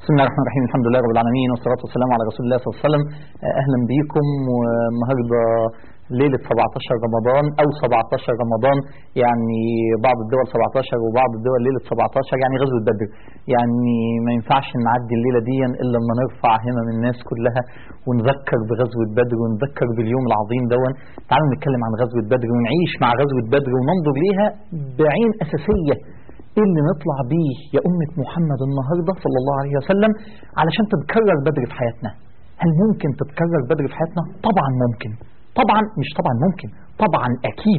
بسم الله الرحمن الرحيم الحمد لله رب العالمين والصلاة والسلام على رسول الله صلى الله عليه وسلم أهلا بيكم والنهاردة ليلة 17 رمضان أو 17 رمضان يعني بعض الدول 17 وبعض الدول ليلة 17 يعني غزوة بدر يعني ما ينفعش نعدي الليلة دي إلا لما نرفع همم الناس كلها ونذكر بغزوة بدر ونذكر باليوم العظيم دون تعالوا نتكلم عن غزوة بدر ونعيش مع غزوة بدر وننظر ليها بعين أساسية ايه اللي نطلع بيه يا أمة محمد النهاردة صلى الله عليه وسلم علشان تتكرر بدر في حياتنا هل ممكن تتكرر بدر في حياتنا طبعا ممكن طبعا مش طبعا ممكن طبعا أكيد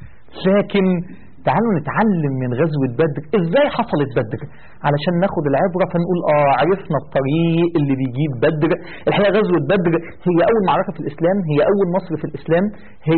لكن تعالوا نتعلم من غزوة بدر ازاي حصلت بدر علشان ناخد العبرة فنقول اه عرفنا الطريق اللي بيجيب بدر الحقيقة غزوة بدر هي أول معركة في الإسلام هي أول نصر في الإسلام هي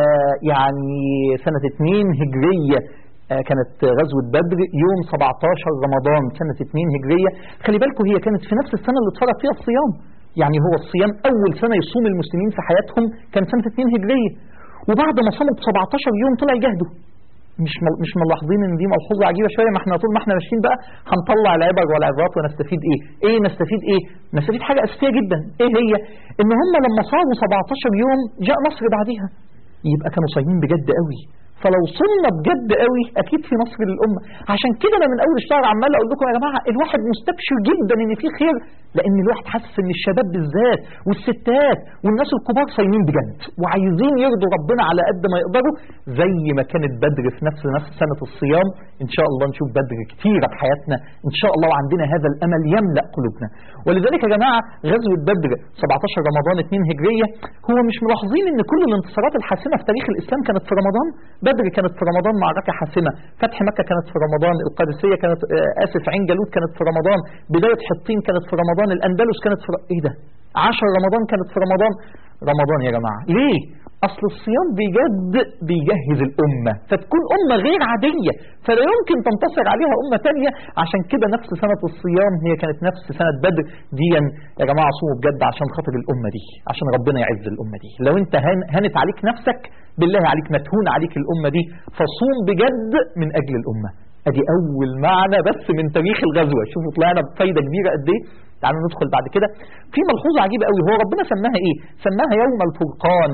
يعني سنة 2 هجرية كانت غزوة بدر يوم 17 رمضان سنة 2 هجرية خلي بالكم هي كانت في نفس السنة اللي اتفرض فيها الصيام يعني هو الصيام أول سنة يصوم المسلمين في حياتهم كان سنة 2 هجرية وبعد ما صاموا ب 17 يوم طلع يجاهدوا مش مش ملاحظين ان دي ملحوظه عجيبه شويه ما احنا طول ما احنا ماشيين بقى هنطلع العبر والعظات ونستفيد ايه؟ ايه نستفيد ايه؟ نستفيد حاجه اساسيه جدا ايه هي؟ ان هم لما صاموا 17 يوم جاء نصر بعديها يبقى كانوا صايمين بجد قوي فلو صمنا بجد قوي اكيد في نصر للامه عشان كده انا من اول الشهر عمال اقول لكم يا جماعه الواحد مستبشر جدا ان في خير لان الواحد حاسس ان الشباب بالذات والستات والناس الكبار صايمين بجد وعايزين يرضوا ربنا على قد ما يقدروا زي ما كانت بدر في نفس نفس سنه الصيام ان شاء الله نشوف بدر كتيره في حياتنا ان شاء الله وعندنا هذا الامل يملا قلوبنا ولذلك يا جماعه غزوه بدر 17 رمضان 2 هجريه هو مش ملاحظين ان كل الانتصارات الحاسمه في تاريخ الاسلام كانت في رمضان بدر كانت في رمضان معركة حاسمة فتح مكة كانت في رمضان القادسية كانت آسف عين جالوت كانت في رمضان بداية حطين كانت في رمضان الأندلس كانت في ر... إيه ده عشر رمضان كانت في رمضان رمضان يا جماعة ليه أصل الصيام بجد بيجهز الأمة فتكون أمة غير عادية فلا يمكن تنتصر عليها أمة تانية عشان كده نفس سنة الصيام هي كانت نفس سنة بدر ديا يا جماعة صوموا بجد عشان خاطر الأمة دي عشان ربنا يعز الأمة دي لو أنت هانت عليك نفسك بالله عليك متهون عليك الأمة دي فصوم بجد من أجل الأمة ادي اول معنى بس من تاريخ الغزوه شوفوا طلعنا بفايده كبيره قد ايه تعالوا ندخل بعد كده في ملحوظه عجيبه قوي هو ربنا سماها ايه سماها يوم الفرقان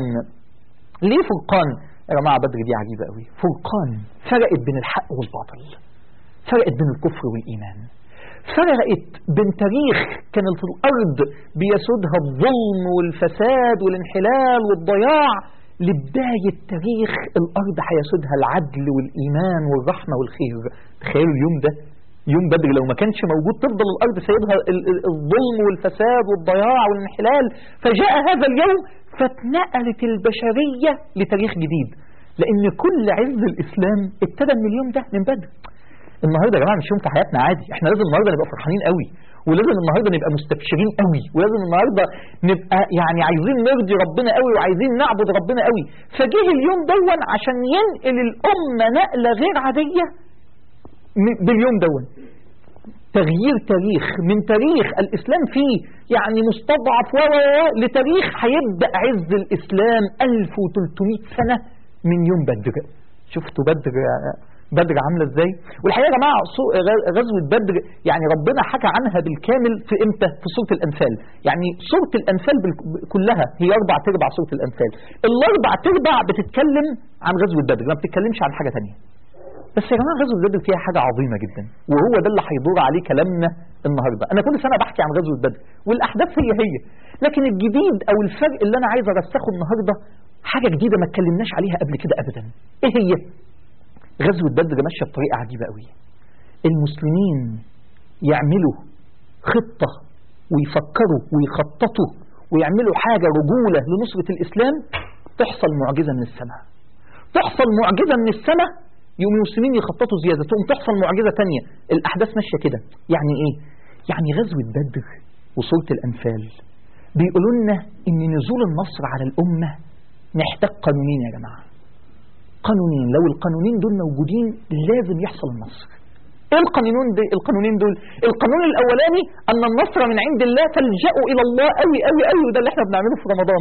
ليه فرقان يا جماعه بدر دي عجيبه قوي فرقان فرقت بين الحق والباطل فرقت بين الكفر والايمان فرقت بين تاريخ كانت الارض بيسودها الظلم والفساد والانحلال والضياع لبداية تاريخ الأرض هيسودها العدل والإيمان والرحمة والخير تخيلوا اليوم ده يوم بدر لو ما كانش موجود تفضل الأرض سيدها الظلم والفساد والضياع والانحلال فجاء هذا اليوم فاتنقلت البشرية لتاريخ جديد لأن كل عز الإسلام ابتدى من اليوم ده من بدر النهارده يا جماعه مش يوم في حياتنا عادي احنا لازم النهارده نبقى فرحانين قوي ولازم النهارده نبقى مستبشرين قوي ولازم النهارده نبقى يعني عايزين نرضي ربنا قوي وعايزين نعبد ربنا قوي فجه اليوم دون عشان ينقل الامه نقله غير عاديه باليوم دون تغيير تاريخ من تاريخ الإسلام فيه يعني مستضعف و لتاريخ هيبدأ عز الإسلام 1300 سنة من يوم بدر شفتوا بدر بدر عامله ازاي والحقيقه يا جماعه غزوه بدر يعني ربنا حكى عنها بالكامل في امتى في سوره الانفال يعني سوره الانفال كلها هي اربع تربع سوره الانفال الاربع تربع بتتكلم عن غزوه بدر ما بتتكلمش عن حاجه ثانيه بس يا جماعه غزوه بدر فيها حاجه عظيمه جدا وهو ده اللي هيدور عليه كلامنا النهارده انا كل سنه بحكي عن غزوه بدر والاحداث هي هي لكن الجديد او الفرق اللي انا عايز ارسخه النهارده حاجه جديده ما اتكلمناش عليها قبل كده ابدا ايه هي غزوة بدر ماشية بطريقة عجيبة قوي المسلمين يعملوا خطة ويفكروا ويخططوا ويعملوا حاجة رجولة لنصرة الإسلام تحصل معجزة من السماء تحصل معجزة من السماء يوم المسلمين يخططوا زيادة تقوم تحصل معجزة تانية الأحداث ماشية كده يعني إيه؟ يعني غزوة بدر وسورة الأنفال بيقولوا لنا إن نزول النصر على الأمة محتاج قانونين يا جماعة قانونين لو القانونين دول موجودين لازم يحصل النصر ايه القانونين دي القانونين دول القانون الاولاني ان النصر من عند الله فالجأوا الى الله قوي قوي قوي وده اللي احنا بنعمله في رمضان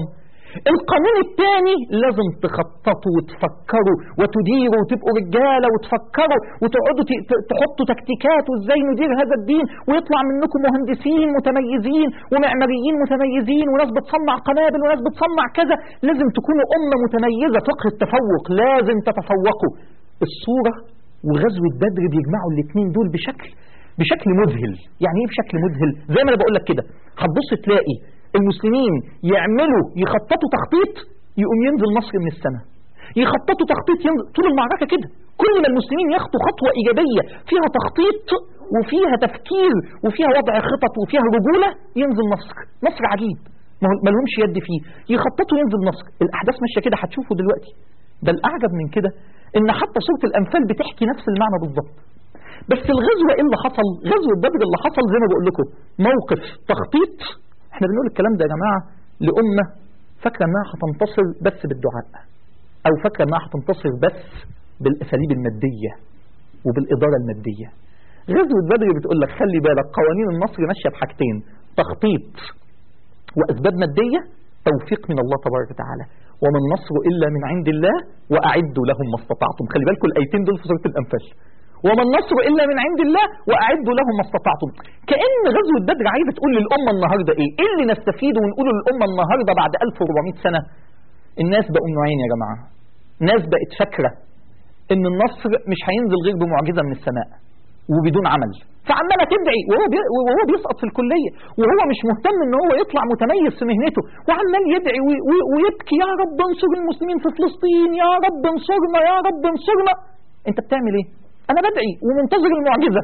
القانون الثاني لازم تخططوا وتفكروا وتديروا وتبقوا رجالة وتفكروا وتقعدوا ت- ت- تحطوا تكتيكات وازاي ندير هذا الدين ويطلع منكم مهندسين متميزين ومعماريين متميزين وناس بتصنع قنابل وناس بتصنع كذا لازم تكونوا أمة متميزة فقه التفوق لازم تتفوقوا الصورة وغزوة بدر بيجمعوا الاثنين دول بشكل بشكل مذهل يعني ايه بشكل مذهل زي ما انا بقول لك كده هتبص تلاقي المسلمين يعملوا يخططوا تخطيط يقوم ينزل مصر من السماء يخططوا تخطيط ينزل طول المعركة كده كل ما المسلمين ياخدوا خطوة إيجابية فيها تخطيط وفيها تفكير وفيها وضع خطط وفيها رجولة ينزل مصر مصر عجيب ما هو- ما لهمش يد فيه يخططوا ينزل مصر الأحداث ماشية كده هتشوفوا دلوقتي بل أعجب من كده إن حتى سورة الأنفال بتحكي نفس المعنى بالظبط بس الغزوة ايه اللي حصل غزوة بدر اللي حصل زي ما بقول لكم موقف تخطيط احنا بنقول الكلام ده يا جماعة لأمة فاكرة انها هتنتصر بس بالدعاء او فاكرة انها هتنتصر بس بالاساليب المادية وبالإدارة المادية غزوة بدر بتقول لك خلي بالك قوانين النصر ماشية بحاجتين تخطيط وأسباب مادية توفيق من الله تبارك وتعالى وما النصر إلا من عند الله وأعدوا لهم ما استطعتم خلي بالكم الآيتين دول في سورة الأنفال وما النصر إلا من عند الله وأعدوا لهم ما استطعتم كأن غزوة بدر عايزة تقول للأمة النهاردة إيه إيه اللي نستفيده ونقوله للأمة النهاردة بعد 1400 سنة الناس بقوا نوعين يا جماعة ناس بقت فاكرة إن النصر مش هينزل غير بمعجزة من السماء وبدون عمل فعمالة تدعي وهو بي... وهو بيسقط في الكلية وهو مش مهتم ان هو يطلع متميز في مهنته وعمال يدعي وي... وي... ويبكي يا رب انصر المسلمين في فلسطين يا رب انصرنا يا رب انصرنا انت بتعمل ايه انا بدعي ومنتظر المعجزة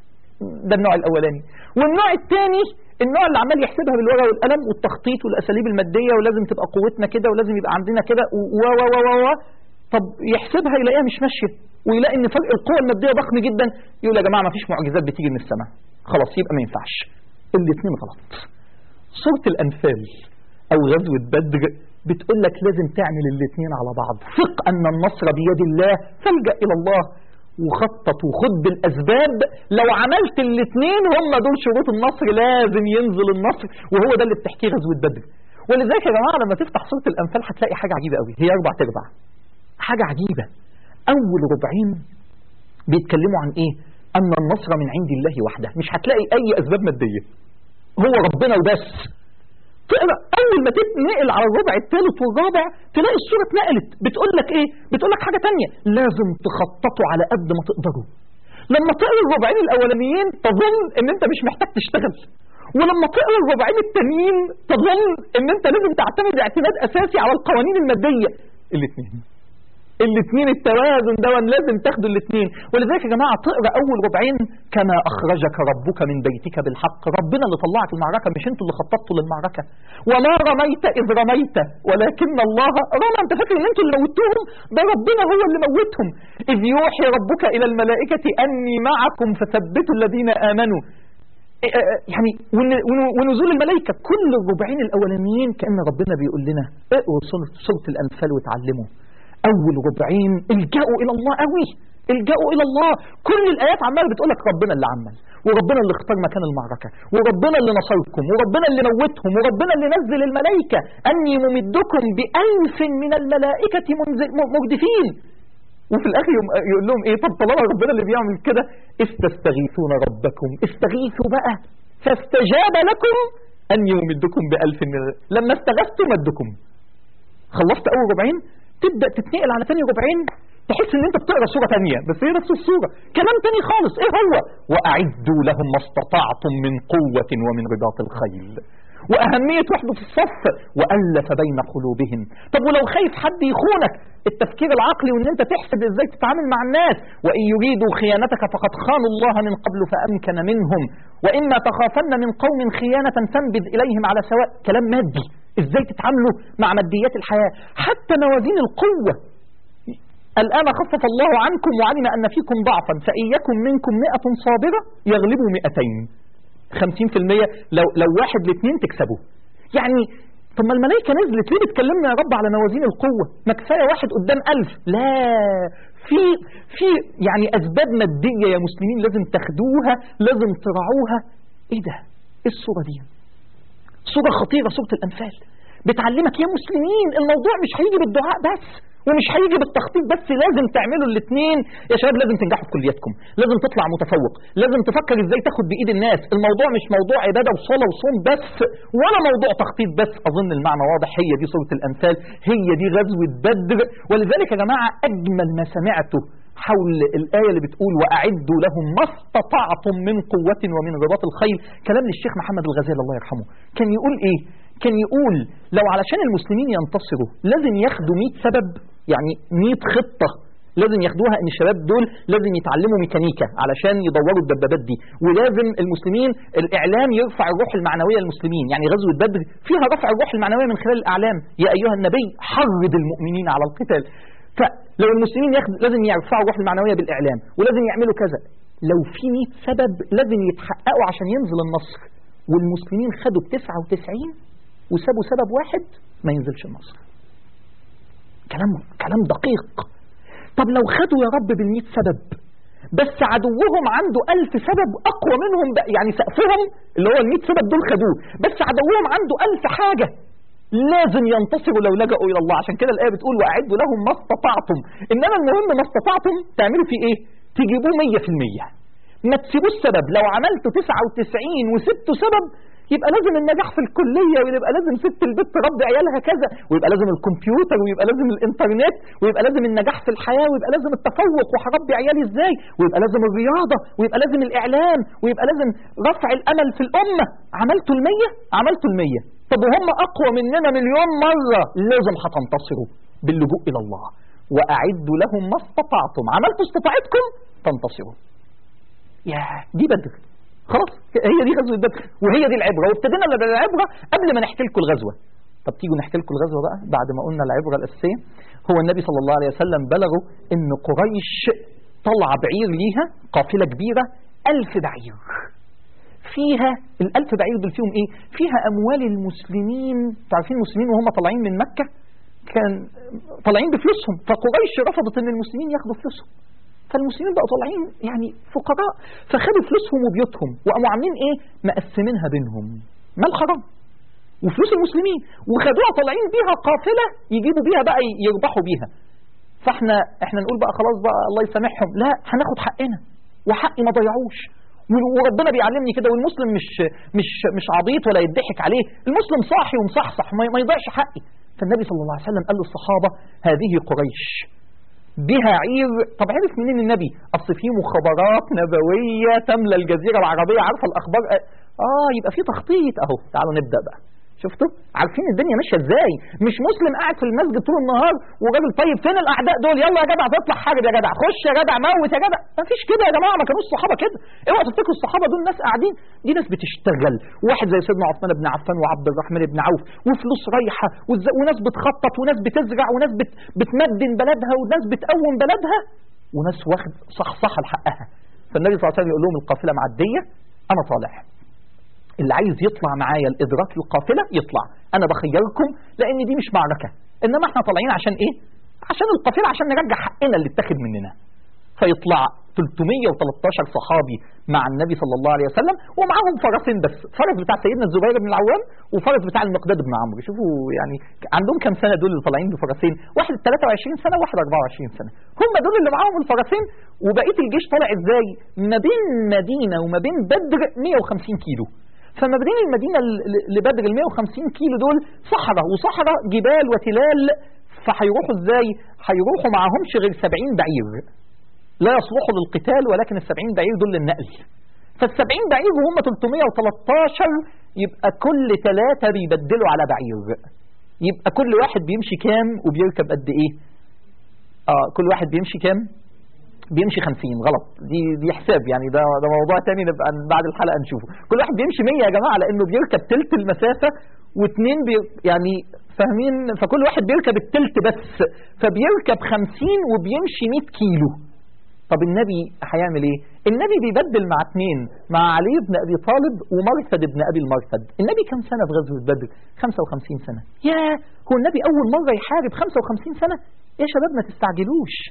ده النوع الاولاني والنوع الثاني النوع اللي عمال يحسبها بالورقه والقلم والتخطيط والاساليب الماديه ولازم تبقى قوتنا كده ولازم يبقى عندنا كده و و و و و طب يحسبها يلاقيها مش ماشيه ويلاقي ان فرق القوه الماديه ضخم جدا يقول يا جماعه ما فيش معجزات بتيجي من السماء خلاص يبقى ما ينفعش الاثنين غلط سوره الانفال او غزوه بدر بتقول لك لازم تعمل الاثنين على بعض ثق ان النصر بيد الله فالجا الى الله وخطط وخد بالاسباب لو عملت الاثنين هم دول شروط النصر لازم ينزل النصر وهو ده اللي بتحكيه غزوه بدر ولذلك يا جماعه لما تفتح سوره الانفال هتلاقي حاجه عجيبه قوي هي اربع تربع حاجه عجيبه اول ربعين بيتكلموا عن ايه ان النصر من عند الله وحده مش هتلاقي اي اسباب ماديه هو ربنا وبس تقرا اول ما تتنقل على الربع الثالث والرابع تلاقي الصوره اتنقلت بتقول لك ايه بتقول لك حاجه تانية لازم تخططوا على قد ما تقدروا لما تقرا الربعين الاولانيين تظن ان انت مش محتاج تشتغل ولما تقرا الربعين التانيين تظن ان انت لازم تعتمد اعتماد اساسي على القوانين الماديه الاثنين الاثنين التوازن ده لازم تاخدوا الاثنين ولذلك يا جماعه تقرا اول ربعين كما اخرجك ربك من بيتك بالحق ربنا اللي طلعك المعركه مش انتوا اللي خططتوا للمعركه وما رميت اذ رميت ولكن الله رمى انت فاكر ان انتوا اللي موتوهم ده ربنا هو اللي موتهم اذ يوحي ربك الى الملائكه اني معكم فثبتوا الذين امنوا يعني ونزول الملائكه كل الربعين الاولانيين كان ربنا بيقول لنا اقروا سوره الانفال وتعلموا اول ربعين الجأوا الى الله قوي الجأوا الى الله كل الايات عماله بتقول لك ربنا اللي عمل وربنا اللي اختار مكان المعركه وربنا اللي نصركم وربنا اللي موتهم وربنا اللي نزل الملائكه اني ممدكم بالف من الملائكه مردفين وفي الاخر يقول لهم ايه طب طالما ربنا اللي بيعمل كده استستغيثون ربكم استغيثوا بقى فاستجاب لكم اني ممدكم بالف من لما استغثتوا مدكم خلصت اول ربعين تبدا تتنقل على ثاني ربعين تحس ان انت بتقرا سوره ثانيه بس هي نفس السوره كلام ثاني خالص ايه هو واعدوا لهم ما استطعتم من قوه ومن رباط الخيل واهميه وحده الصف والف بين قلوبهم طب ولو خايف حد يخونك التفكير العقلي وان انت تحسب ازاي تتعامل مع الناس وان يريدوا خيانتك فقد خانوا الله من قبل فامكن منهم واما تخافن من قوم خيانه فانبذ اليهم على سواء كلام مادي ازاي تتعاملوا مع ماديات الحياة حتى موازين القوة الآن خفف الله عنكم وعلم أن فيكم ضعفا فإن يكن منكم مئة صابرة يغلبوا مئتين خمسين في المية لو, لو واحد لاثنين تكسبوا يعني طب ما الملائكة نزلت ليه بتكلمنا يا رب على موازين القوة ما كفاية واحد قدام ألف لا في في يعني أسباب مادية يا مسلمين لازم تاخدوها لازم ترعوها إيه ده إيه الصورة دي صورة خطيرة صورة الأنفال بتعلمك يا مسلمين الموضوع مش هيجي بالدعاء بس ومش هيجي بالتخطيط بس لازم تعملوا الاثنين يا شباب لازم تنجحوا في كلياتكم لازم تطلع متفوق لازم تفكر ازاي تاخد بايد الناس الموضوع مش موضوع عباده وصلاه وصوم بس ولا موضوع تخطيط بس اظن المعنى واضح هي دي سوره الانفال هي دي غزوه بدر ولذلك يا جماعه اجمل ما سمعته حول الآية اللي بتقول وأعدوا لهم ما استطعتم من قوة ومن رباط الخيل كلام للشيخ محمد الغزالي الله يرحمه كان يقول إيه كان يقول لو علشان المسلمين ينتصروا لازم ياخدوا 100 سبب يعني 100 خطة لازم ياخدوها ان الشباب دول لازم يتعلموا ميكانيكا علشان يدوروا الدبابات دي ولازم المسلمين الاعلام يرفع الروح المعنويه للمسلمين يعني غزوه بدر فيها رفع الروح المعنويه من خلال الاعلام يا ايها النبي حرض المؤمنين على القتال فلو المسلمين ياخد لازم يرفعوا الروح المعنويه بالاعلام ولازم يعملوا كذا لو في 100 سبب لازم يتحققوا عشان ينزل النصر والمسلمين خدوا ب 99 وسابوا سبب واحد ما ينزلش النصر كلام كلام دقيق طب لو خدوا يا رب بال 100 سبب بس عدوهم عنده ألف سبب أقوى منهم بقى يعني سقفهم اللي هو ال 100 سبب دول خدوه بس عدوهم عنده ألف حاجة لازم ينتصروا لو لجأوا إلى الله عشان كده الآية بتقول وأعدوا لهم ما استطعتم إنما المهم ما استطعتم تعملوا فيه إيه تجيبوه 100% ما تسيبوش سبب لو عملتوا 99 وسبتوا سبب يبقى لازم النجاح في الكلية ويبقى لازم ست البيت تربي عيالها كذا ويبقى لازم الكمبيوتر ويبقى لازم الانترنت ويبقى لازم النجاح في الحياة ويبقى لازم التفوق وهربي عيالي ازاي ويبقى لازم الرياضة ويبقى لازم الإعلام ويبقى لازم رفع الأمل في الأمة عملتوا المية عملتوا المية طب وهم أقوى مننا مليون مرة لازم هتنتصروا باللجوء إلى الله وأعدوا لهم ما استطعتم عملتوا استطاعتكم تنتصروا يا دي بدر خلاص هي دي غزوه بدر وهي دي العبره وابتدينا العبره قبل ما نحكي لكم الغزوه طب تيجوا نحكي لكم الغزوه بقى بعد ما قلنا العبره الاساسيه هو النبي صلى الله عليه وسلم بلغوا ان قريش طلع بعير ليها قافله كبيره ألف بعير فيها الألف بعير دول فيهم ايه فيها اموال المسلمين تعرفين المسلمين وهم طالعين من مكه كان طالعين بفلوسهم فقريش رفضت ان المسلمين ياخدوا فلوسهم فالمسلمين بقوا طالعين يعني فقراء فخدوا فلوسهم وبيوتهم وقاموا عاملين ايه مقسمينها بينهم مال حرام وفلوس المسلمين وخدوها طالعين بيها قافله يجيبوا بيها بقى يربحوا بيها فاحنا احنا نقول بقى خلاص بقى الله يسامحهم لا هناخد حقنا وحقي ما ضيعوش وربنا بيعلمني كده والمسلم مش مش مش عبيط ولا يضحك عليه المسلم صاحي ومصحصح ما يضيعش حقي فالنبي صلى الله عليه وسلم قال للصحابه هذه قريش بها عير طب عرف منين النبي اصل في مخابرات نبويه تملى الجزيره العربيه عارفه الاخبار اه يبقى في تخطيط اهو تعالوا نبدا بقى شفتوا عارفين الدنيا ماشيه ازاي مش مسلم قاعد في المسجد طول النهار وراجل طيب فين الاعداء دول يلا يا جدع تطلع حارب يا جدع خش يا جدع موت يا جدع ما فيش كده يا جماعه ما كانوش الصحابه كده اوعوا تفتكروا الصحابه دول ناس قاعدين دي ناس بتشتغل واحد زي سيدنا عثمان بن عفان وعبد الرحمن بن عوف وفلوس رايحه وناس بتخطط وناس بتزرع وناس بت بتمدن بلدها وناس بتقوم بلدها وناس واخد صحصحه لحقها فالنبي صلى الله عليه وسلم يقول لهم القافله معديه انا طالع اللي عايز يطلع معايا الادراك القافله يطلع انا بخيركم لان دي مش معركه انما احنا طالعين عشان ايه عشان القافله عشان نرجع حقنا اللي اتاخد مننا فيطلع 313 صحابي مع النبي صلى الله عليه وسلم ومعاهم فرسين بس فرس بتاع سيدنا الزبير بن العوام وفرس بتاع المقداد بن عمرو شوفوا يعني عندهم كام سنه دول اللي طالعين بفرسين واحد 23 سنه واحد 24 سنه هم دول اللي معاهم الفرسين وبقيه الجيش طالع ازاي ما بين مدينه وما بين بدر 150 كيلو فما بين المدينه لبدر ال 150 كيلو دول صحراء وصحراء جبال وتلال فهيروحوا ازاي؟ هيروحوا معاهمش غير 70 بعير لا يصلحوا للقتال ولكن ال 70 بعير دول للنقل فال 70 بعير وهم 313 يبقى كل ثلاثة بيبدلوا على بعير يبقى كل واحد بيمشي كام وبيركب قد ايه؟ اه كل واحد بيمشي كام؟ بيمشي 50 غلط دي دي حساب يعني ده ده موضوع تاني نبقى بعد الحلقه نشوفه كل واحد بيمشي 100 يا جماعه لانه بيركب تلت المسافه واثنين بي يعني فاهمين فكل واحد بيركب التلت بس فبيركب 50 وبيمشي 100 كيلو طب النبي هيعمل ايه النبي بيبدل مع اثنين مع علي بن ابي طالب ومرثد بن ابي المرثد النبي كم سنه في غزوه بدر 55 سنه يا هو النبي اول مره يحارب 55 سنه يا شباب ما تستعجلوش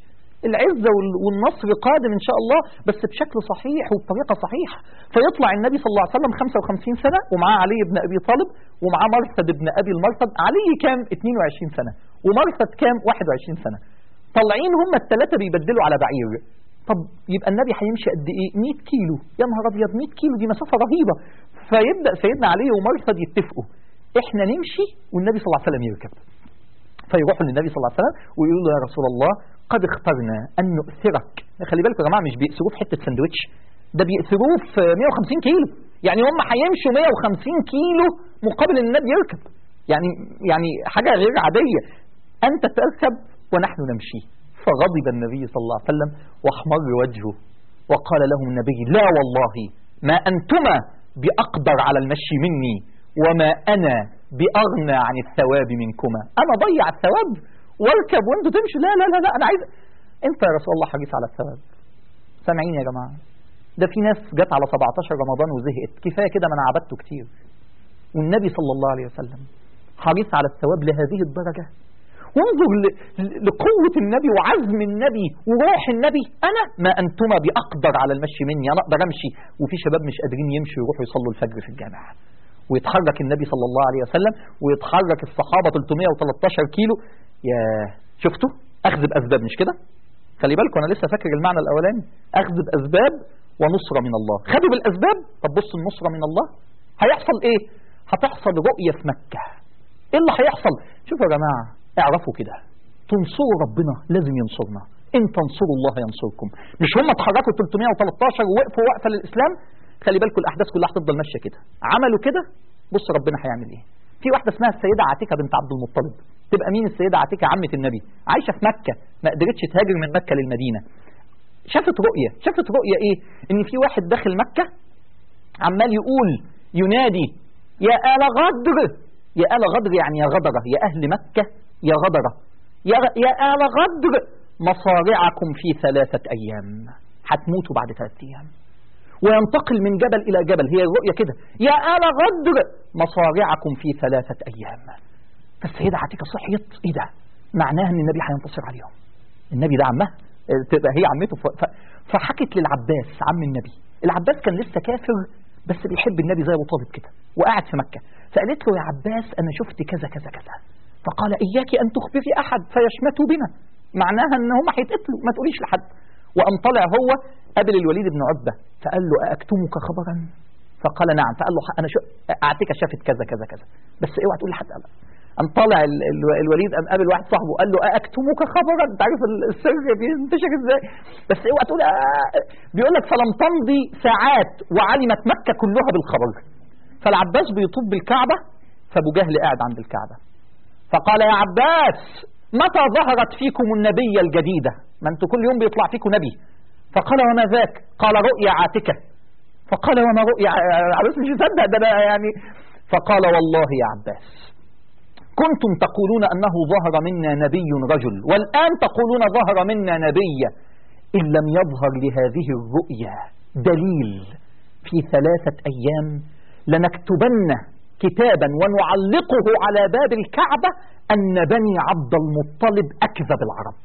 العزة وال- والنصر قادم إن شاء الله بس بشكل صحيح وبطريقة صحيحة فيطلع النبي صلى الله عليه وسلم 55 سنة ومعاه علي بن أبي طالب ومعاه مرثد بن أبي المرثد علي كام 22 سنة ومرثد كام 21 سنة طالعين هم الثلاثة بيبدلوا على بعير طب يبقى النبي هيمشي قد ايه 100 كيلو يا نهار ابيض 100 كيلو دي مسافه رهيبه فيبدا سيدنا علي ومرثد يتفقوا احنا نمشي والنبي صلى الله عليه وسلم يركب فيروحوا للنبي صلى الله عليه وسلم ويقولوا له يا رسول الله قد اخترنا ان نؤثرك خلي بالكم يا جماعه مش بيأثروه في حته سندوتش ده بيأثروه في 150 كيلو يعني هم هيمشوا 150 كيلو مقابل ان النبي يركب يعني يعني حاجه غير عاديه انت تركب ونحن نمشي فغضب النبي صلى الله عليه وسلم واحمر وجهه وقال لهم النبي لا والله ما انتما باقدر على المشي مني وما انا باغنى عن الثواب منكما انا ضيع الثواب واركب وانتوا تمشوا لا لا لا لا انا عايز انت يا رسول الله حريص على الثواب سامعين يا جماعه ده في ناس جت على 17 رمضان وزهقت كفايه كده ما انا عبدته كتير والنبي صلى الله عليه وسلم حريص على الثواب لهذه الدرجه وانظر ل- ل- لقوة النبي وعزم النبي وروح النبي أنا ما أنتما بأقدر على المشي مني أنا أقدر أمشي وفي شباب مش قادرين يمشوا يروحوا يصلوا الفجر في الجامعة ويتحرك النبي صلى الله عليه وسلم ويتحرك الصحابة 313 كيلو يا شفتوا أخذ بأسباب مش كده خلي بالكم أنا لسه فاكر المعنى الأولاني أخذ بأسباب ونصرة من الله خدوا بالأسباب طب بصوا النصرة من الله هيحصل إيه هتحصل رؤية في مكة ايه اللي هيحصل شوفوا يا جماعه اعرفوا كده تنصروا ربنا لازم ينصرنا ان تنصروا الله ينصركم مش هم اتحركوا 313 ووقفوا وقفه للاسلام خلي بالكم الاحداث كلها هتفضل ماشيه كده عملوا كده بص ربنا هيعمل ايه في واحده اسمها السيده عتيكه بنت عبد المطلب تبقى مين السيده عتيكه عمه النبي عايشه في مكه ما قدرتش تهاجر من مكه للمدينه شافت رؤيه شافت رؤيه ايه ان في واحد داخل مكه عمال يقول ينادي يا آل غدر يا آل غدر يعني يا غدرة يا أهل مكة يا غدرة يا, يا آل غدر مصارعكم في ثلاثة أيام هتموتوا بعد ثلاثة أيام وينتقل من جبل إلى جبل هي الرؤية كده يا آل غدر مصارعكم في ثلاثة أيام فالسيدة عتيكة صحيت إيه ده معناها أن النبي هينتصر عليهم النبي ده عمها اه، تبقى هي عمته ف- ف- فحكت للعباس عم النبي العباس كان لسه كافر بس بيحب النبي زي ابو طالب كده وقاعد في مكه فقالت له يا عباس انا شفت كذا كذا كذا فقال اياك ان تخبري احد فيشمتوا بنا معناها ان هم هيتقتلوا ما تقوليش لحد وقام طلع هو قابل الوليد بن عتبه فقال له أأكتمك خبرا فقال نعم فقال له انا شو اعتكه شافت كذا كذا كذا بس اوعى تقول لحد أبدا قام طالع ال- ال- الوليد قام قابل واحد صاحبه قال له أأكتمك خبرا انت عارف ال- السر بينتشر ازاي بس اوعى تقول آه بيقول لك فلم تمضي ساعات وعلمت مكه كلها بالخبر فالعباس بيطوب بالكعبه فابو جهل قاعد عند الكعبه فقال يا عباس متى ظهرت فيكم النبي الجديدة ما انتوا كل يوم بيطلع فيكم نبي فقال وما ذاك قال رؤيا عاتكة فقال وما رؤيا عباس مش يصدق ده أنا يعني فقال والله يا عباس كنتم تقولون أنه ظهر منا نبي رجل والآن تقولون ظهر منا نبي إن لم يظهر لهذه الرؤيا دليل في ثلاثة أيام لنكتبن كتابا ونعلقه على باب الكعبة أن بني عبد المطلب أكذب العرب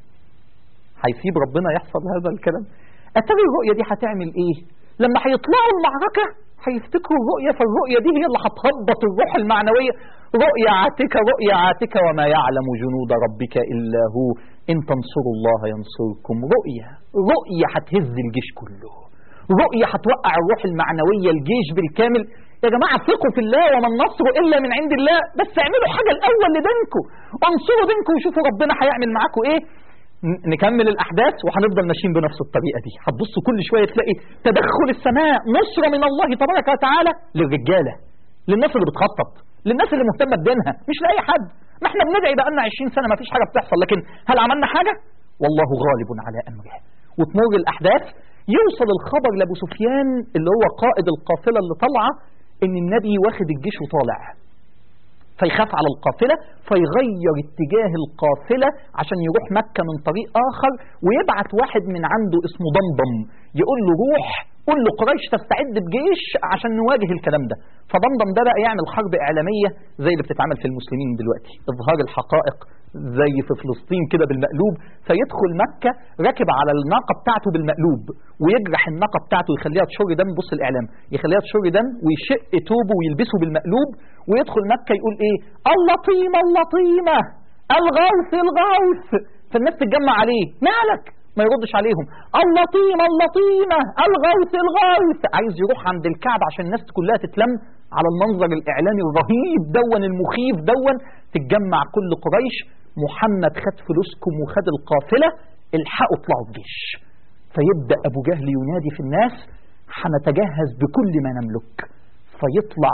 هيسيب ربنا يحصل هذا الكلام أتري الرؤية دي هتعمل إيه لما هيطلعوا المعركة هيفتكروا الرؤية فالرؤية دي هي اللي هتهبط الروح المعنوية رؤيا عاتكة رؤيا عاتكة وما يعلم جنود ربك إلا هو إن تنصروا الله ينصركم رؤيا رؤيا هتهز الجيش كله رؤيا هتوقع الروح المعنوية الجيش بالكامل يا جماعة ثقوا في الله وما النصر إلا من عند الله بس اعملوا حاجة الأول لدينكم وانصروا دينكم وشوفوا ربنا هيعمل معاكم إيه ن- نكمل الأحداث وهنفضل ماشيين بنفس الطريقة دي هتبصوا كل شوية تلاقي تدخل السماء نصرة من الله تبارك وتعالى للرجالة للناس اللي بتخطط للناس اللي مهتمة بدينها مش لأي حد ما احنا بندعي بقالنا 20 سنة ما فيش حاجة بتحصل لكن هل عملنا حاجة والله غالب على أمره وتمر الأحداث يوصل الخبر لأبو سفيان اللي هو قائد القافلة اللي طالعة إن النبي واخد الجيش وطالع فيخاف على القافلة فيغير اتجاه القافلة عشان يروح مكة من طريق آخر ويبعت واحد من عنده اسمه ضمضم يقول له روح قول له قريش تستعد بجيش عشان نواجه الكلام ده فضمضم ده بقى يعمل حرب إعلامية زي اللي بتتعمل في المسلمين دلوقتي إظهار الحقائق زي في فلسطين كده بالمقلوب فيدخل مكة راكب على الناقة بتاعته بالمقلوب ويجرح الناقة بتاعته يخليها تشر دم بص الإعلام يخليها تشر دم ويشق توبه ويلبسه بالمقلوب ويدخل مكة يقول إيه اللطيمة اللطيمة الغوث الغوث فالناس تتجمع عليه مالك ما يردش عليهم اللطيمة اللطيمة الغوث الغوث عايز يروح عند الكعب عشان الناس كلها تتلم على المنظر الإعلامي الرهيب دون المخيف دون تتجمع كل قريش محمد خد فلوسكم وخد القافلة الحقوا اطلعوا الجيش فيبدأ أبو جهل ينادي في الناس هنتجهز بكل ما نملك فيطلع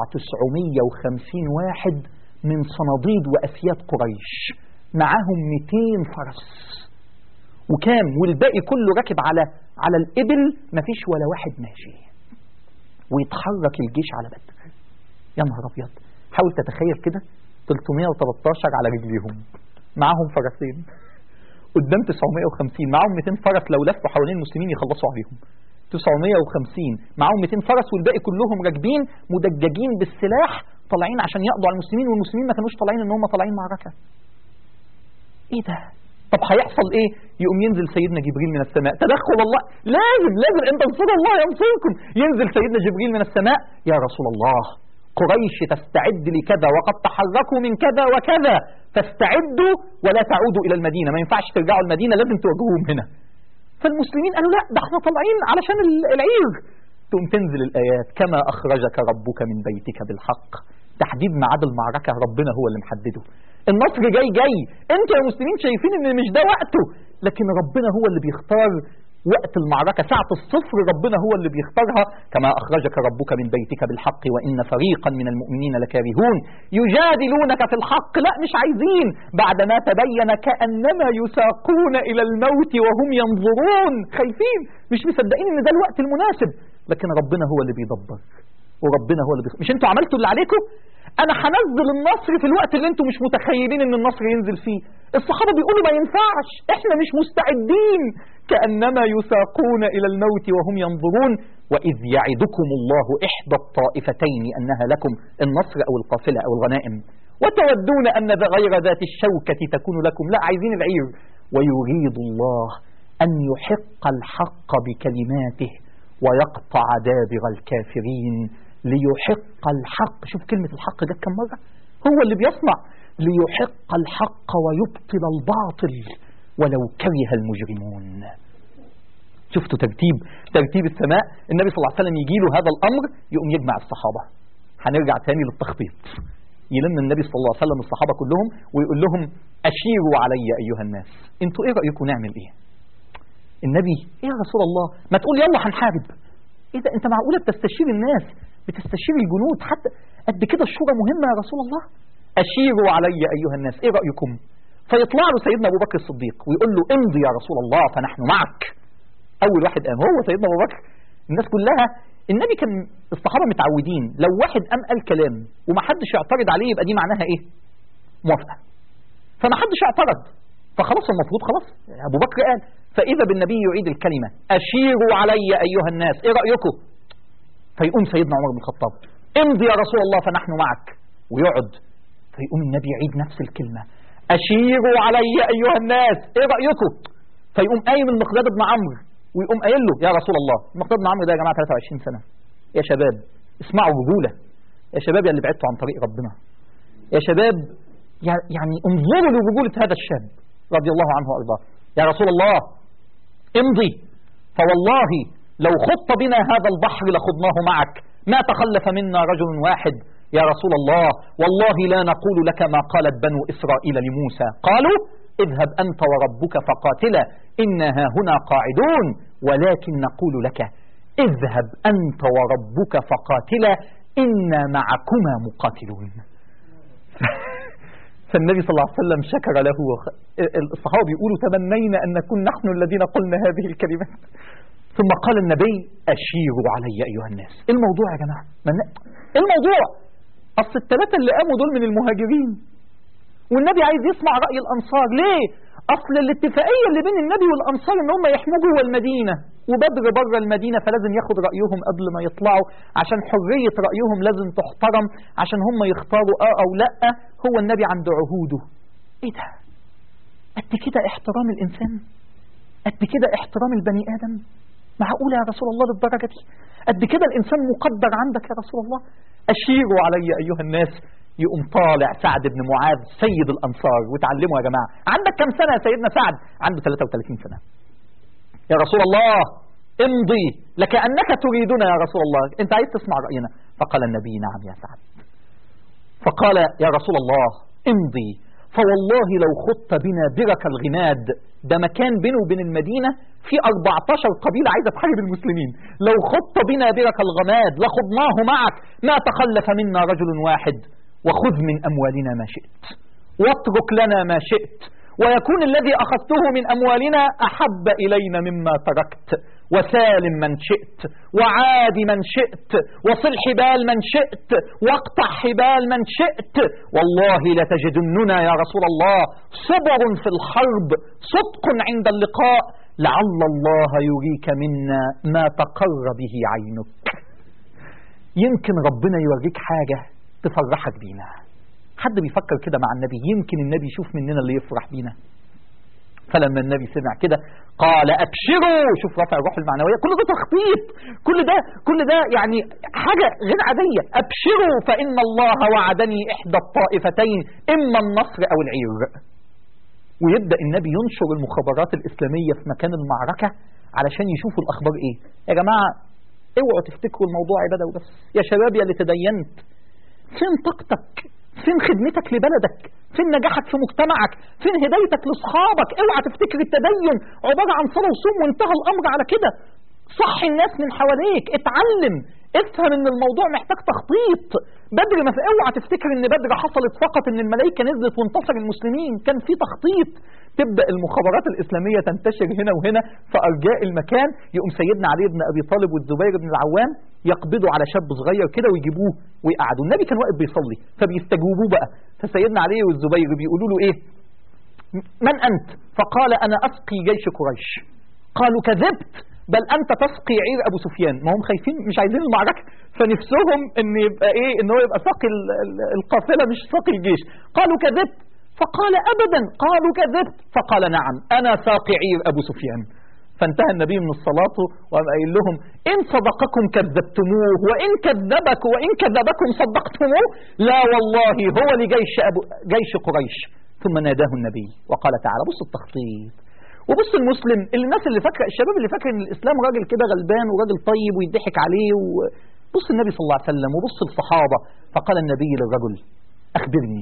950 واحد من صناديد وأسياد قريش معاهم 200 فرس وكام والباقي كله راكب على على الإبل مفيش ولا واحد ماشي ويتحرك الجيش على بدر يا نهار أبيض حاول تتخيل كده 313 على رجليهم معاهم فرسين قدام 950 معاهم 200 فرس لو لفوا حوالين المسلمين يخلصوا عليهم 950 معاهم 200 فرس والباقي كلهم راكبين مدججين بالسلاح طالعين عشان يقضوا على المسلمين والمسلمين ما كانوش طالعين ان هم طالعين معركه ايه ده طب هيحصل ايه يقوم ينزل سيدنا جبريل من السماء تدخل الله لازم لازم ان تنصروا الله ينصركم ينزل سيدنا جبريل من السماء يا رسول الله قريش تستعد لكذا وقد تحركوا من كذا وكذا فاستعدوا ولا تعودوا الى المدينه ما ينفعش ترجعوا المدينه لازم تواجهوهم هنا فالمسلمين قالوا لا ده احنا طالعين علشان العير تقوم تنزل الايات كما اخرجك ربك من بيتك بالحق تحديد ميعاد المعركه ربنا هو اللي محدده النصر جاي جاي انتوا يا مسلمين شايفين ان مش ده وقته لكن ربنا هو اللي بيختار وقت المعركة ساعة الصفر ربنا هو اللي بيختارها كما أخرجك ربك من بيتك بالحق وإن فريقا من المؤمنين لكارهون يجادلونك في الحق لا مش عايزين بعدما تبين كأنما يساقون إلى الموت وهم ينظرون خايفين مش مصدقين إن ده الوقت المناسب لكن ربنا هو اللي بيدبر وربنا هو اللي بيخ... مش انتوا عملتوا اللي عليكم انا هنزل النصر في الوقت اللي انتوا مش متخيلين ان النصر ينزل فيه الصحابه بيقولوا ما ينفعش احنا مش مستعدين كانما يساقون الى الموت وهم ينظرون واذ يعدكم الله احدى الطائفتين انها لكم النصر او القافله او الغنائم وتودون ان غير ذات الشوكه تكون لكم لا عايزين العير ويريد الله ان يحق الحق بكلماته ويقطع دابر الكافرين ليحق الحق شوف كلمة الحق جت كم مرة هو اللي بيصنع ليحق الحق ويبطل الباطل ولو كره المجرمون شفتوا ترتيب ترتيب السماء النبي صلى الله عليه وسلم يجي له هذا الأمر يقوم يجمع الصحابة هنرجع تاني للتخطيط يلم النبي صلى الله عليه وسلم الصحابة كلهم ويقول لهم أشيروا علي أيها الناس انتوا ايه رأيكم نعمل ايه النبي ايه يا رسول الله ما تقول يلا هنحارب ايه ده انت معقولة بتستشير الناس بتستشير الجنود حتى قد كده الشورى مهمة يا رسول الله أشيروا علي أيها الناس إيه رأيكم فيطلع له سيدنا أبو بكر الصديق ويقول له امضي يا رسول الله فنحن معك أول واحد قام هو سيدنا أبو بكر الناس كلها النبي كان الصحابة متعودين لو واحد قام قال كلام ومحدش يعترض عليه يبقى دي معناها إيه موافقة فمحدش اعترض فخلاص المفروض خلاص أبو بكر قال فإذا بالنبي يعيد الكلمة أشيروا علي أيها الناس إيه رأيكم فيقوم سيدنا عمر بن الخطاب امضي يا رسول الله فنحن معك ويقعد فيقوم النبي يعيد نفس الكلمة أشيروا علي أيها الناس إيه رأيكم فيقوم قايم المقداد بن عمرو ويقوم قايل له يا رسول الله المقداد بن عمرو ده يا جماعة 23 سنة يا شباب اسمعوا رجولة يا شباب يا اللي بعدتوا عن طريق ربنا يا شباب يعني انظروا لرجولة هذا الشاب رضي الله عنه وأرضاه يا رسول الله امضي فوالله لو خط بنا هذا البحر لخضناه معك ما تخلف منا رجل واحد يا رسول الله والله لا نقول لك ما قالت بنو إسرائيل لموسى قالوا اذهب أنت وربك فقاتلا إنها هنا قاعدون ولكن نقول لك اذهب أنت وربك فقاتلا إنا معكما مقاتلون فالنبي صلى الله عليه وسلم شكر له الصحابة بيقولوا تمنينا أن نكون نحن الذين قلنا هذه الكلمات ثم قال النبي أشيروا علي أيها الناس إيه الموضوع يا جماعة إيه الموضوع أصل الثلاثة اللي قاموا دول من المهاجرين والنبي عايز يسمع رأي الأنصار ليه اصل الاتفاقيه اللي بين النبي والانصار ان هم يحموا جوه المدينه وبدر بره المدينه فلازم ياخد رايهم قبل ما يطلعوا عشان حريه رايهم لازم تحترم عشان هم يختاروا اه او لا هو النبي عند عهوده ايه ده قد كده احترام الانسان قد كده احترام البني ادم معقوله يا رسول الله للدرجه دي قد كده الانسان مقدر عندك يا رسول الله اشيروا علي ايها الناس يقوم طالع سعد بن معاذ سيد الانصار وتعلموا يا جماعه عندك كم سنه يا سيدنا سعد عنده 33 سنه يا رسول الله امضي لكانك تريدنا يا رسول الله انت عايز تسمع راينا فقال النبي نعم يا سعد فقال يا رسول الله امضي فوالله لو خط بنا برك الغماد ده مكان بينه وبين المدينة في 14 قبيلة عايزة تحارب المسلمين لو خط بنا برك الغماد لخضناه معك ما تخلف منا رجل واحد وخذ من أموالنا ما شئت واترك لنا ما شئت ويكون الذي أخذته من أموالنا أحب إلينا مما تركت وسالم من شئت وعاد من شئت وصل حبال من شئت واقطع حبال من شئت والله لتجدننا يا رسول الله صبر في الحرب صدق عند اللقاء لعل الله يريك منا ما تقر به عينك يمكن ربنا يوريك حاجة تفرحك بينا حد بيفكر كده مع النبي يمكن النبي يشوف مننا اللي يفرح بينا فلما النبي سمع كده قال ابشروا شوف رفع الروح المعنويه كل ده تخطيط كل ده كل ده يعني حاجه غير عاديه ابشروا فان الله وعدني احدى الطائفتين اما النصر او العير ويبدا النبي ينشر المخابرات الاسلاميه في مكان المعركه علشان يشوفوا الاخبار ايه يا جماعه اوعوا تفتكروا الموضوع عباده وبس يا شباب يا اللي تدينت فين طاقتك فين خدمتك لبلدك فين نجاحك في مجتمعك فين هدايتك لاصحابك اوعى تفتكر التدين عباره عن صلاه وصوم وانتهى الامر على كده صحي الناس من حواليك اتعلم افهم ان الموضوع محتاج تخطيط بدر ما اوعى تفتكر ان بدر حصلت فقط ان الملائكه نزلت وانتصر المسلمين كان في تخطيط تبدا المخابرات الاسلاميه تنتشر هنا وهنا في ارجاء المكان يقوم سيدنا علي بن ابي طالب والزبير بن العوام يقبضوا على شاب صغير كده ويجيبوه ويقعدوا النبي كان واقف بيصلي فبيستجوبوه بقى فسيدنا علي والزبير بيقولوا له ايه من انت فقال انا اسقي جيش قريش قالوا كذبت بل انت تسقي عير ابو سفيان ما هم خايفين مش عايزين المعركه فنفسهم ان يبقى ايه ان هو يبقى ساقي القافله مش ساقي الجيش قالوا كذبت فقال ابدا قالوا كذبت فقال نعم انا ساقي عير ابو سفيان فانتهى النبي من الصلاة وقام قايل لهم إن صدقكم كذبتموه وإن كذبك وإن كذبكم صدقتموه لا والله هو لجيش أبو جيش قريش ثم ناداه النبي وقال تعالى بص التخطيط وبص المسلم اللي الناس اللي فاكره الشباب اللي فاكر ان الاسلام راجل كده غلبان وراجل طيب ويضحك عليه وبص النبي صلى الله عليه وسلم وبص الصحابه فقال النبي للرجل اخبرني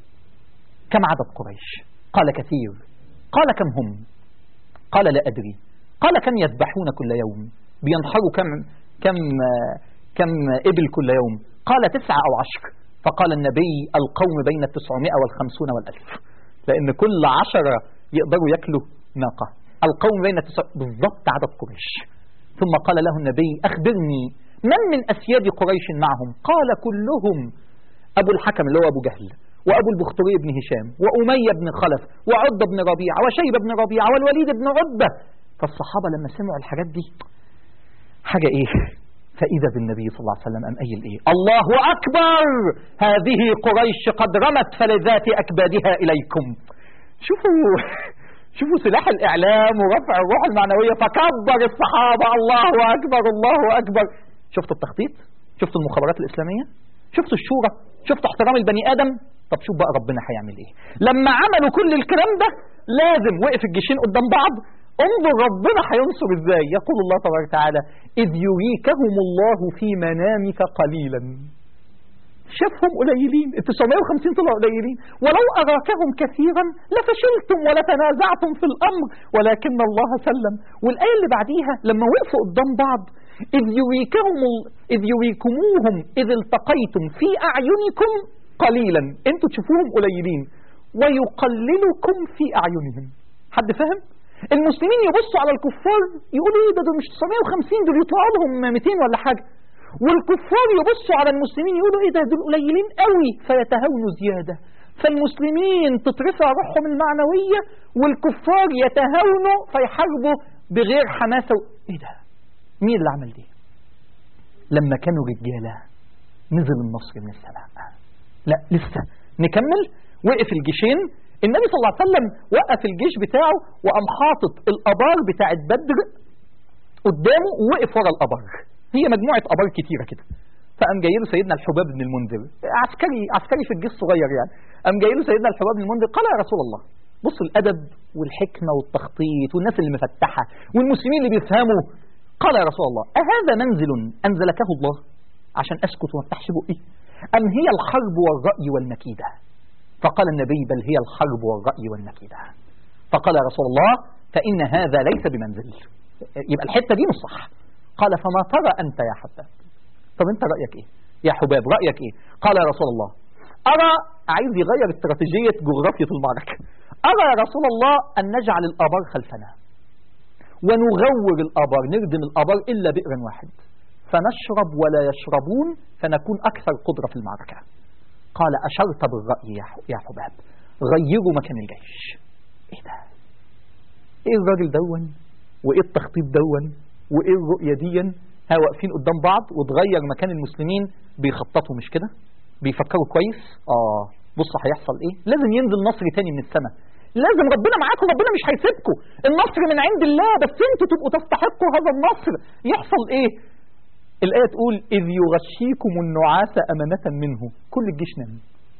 كم عدد قريش قال كثير قال كم هم قال لا ادري قال كم يذبحون كل يوم بينحروا كم كم كم ابل كل يوم قال تسعة او عشر فقال النبي القوم بين التسعمائة والخمسون والألف لأن كل عشرة يقدروا يأكلوا ناقة القوم بين التسع بالضبط عدد قريش ثم قال له النبي أخبرني من من أسياد قريش معهم قال كلهم أبو الحكم اللي هو أبو جهل وأبو البختري بن هشام وأمية بن خلف وعض بن ربيعة وشيبة بن ربيعة والوليد بن عتبة فالصحابة لما سمعوا الحاجات دي حاجة إيه فإذا بالنبي صلى الله عليه وسلم أم قايل إيه الله أكبر هذه قريش قد رمت فلذات أكبادها إليكم شوفوا شوفوا سلاح الإعلام ورفع الروح المعنوية فكبر الصحابة الله أكبر الله أكبر شفتوا التخطيط شفتوا المخابرات الإسلامية شفتوا الشورى شفتوا احترام البني آدم طب شوف بقى ربنا هيعمل ايه لما عملوا كل الكلام ده لازم وقف الجيشين قدام بعض انظر ربنا هينصر ازاي يقول الله تبارك وتعالى اذ يريكهم الله في منامك قليلا شافهم قليلين ال 950 طلعوا قليلين ولو أراكهم كثيرا لفشلتم ولتنازعتم في الأمر ولكن الله سلم والآية اللي بعديها لما وقفوا قدام بعض إذ يريكهم إذ يريكموهم إذ التقيتم في أعينكم قليلا أنتوا تشوفوهم قليلين ويقللكم في أعينهم حد فهم؟ المسلمين يبصوا على الكفار يقولوا ايه ده دول مش 950 دول يطلعوا لهم 200 ولا حاجه والكفار يبصوا على المسلمين يقولوا ايه ده دول قليلين قوي فيتهاونوا زياده فالمسلمين تترفع روحهم المعنوية والكفار يتهاونوا فيحاربوا بغير حماسة و... ايه ده مين اللي عمل دي لما كانوا رجالة نزل النصر من السماء لا لسه نكمل وقف الجيشين النبي صلى الله عليه وسلم وقف الجيش بتاعه وقام حاطط الابار بتاعت بدر قدامه ووقف ورا الابار هي مجموعه ابار كتيره كده فقام جاي له سيدنا الحباب بن المنذر عسكري عسكري في الجيش صغير يعني قام جاي له سيدنا الحباب بن المنذر قال يا رسول الله بص الادب والحكمه والتخطيط والناس اللي مفتحه والمسلمين اللي بيفهموا قال يا رسول الله أهذا منزل أنزلكه الله عشان أسكت وما افتحش بقي أم هي الحرب والرأي والمكيدة فقال النبي بل هي الحرب والرأي والمكيدة فقال يا رسول الله فإن هذا ليس بمنزل يبقى الحتة دي مش صح قال فما ترى أنت يا حباب طب أنت رأيك إيه يا حباب رأيك إيه قال يا رسول الله أرى عايز يغير استراتيجية جغرافية المعركة أرى يا رسول الله أن نجعل الآبار خلفنا ونغور الآبار نردم الآبار إلا بئر واحد فنشرب ولا يشربون فنكون أكثر قدرة في المعركة قال أشرت بالرأي يا حباب غيروا مكان الجيش إيه ده إيه الراجل دون وإيه التخطيط دون وإيه الرؤية دي ها واقفين قدام بعض وتغير مكان المسلمين بيخططوا مش كده بيفكروا كويس آه بص هيحصل إيه لازم ينزل نصر تاني من السماء لازم ربنا معاكم ربنا مش هيسيبكم النصر من عند الله بس انتوا تبقوا تستحقوا هذا النصر يحصل ايه الآية تقول إذ يغشيكم النعاس أمانة منه كل الجيش نام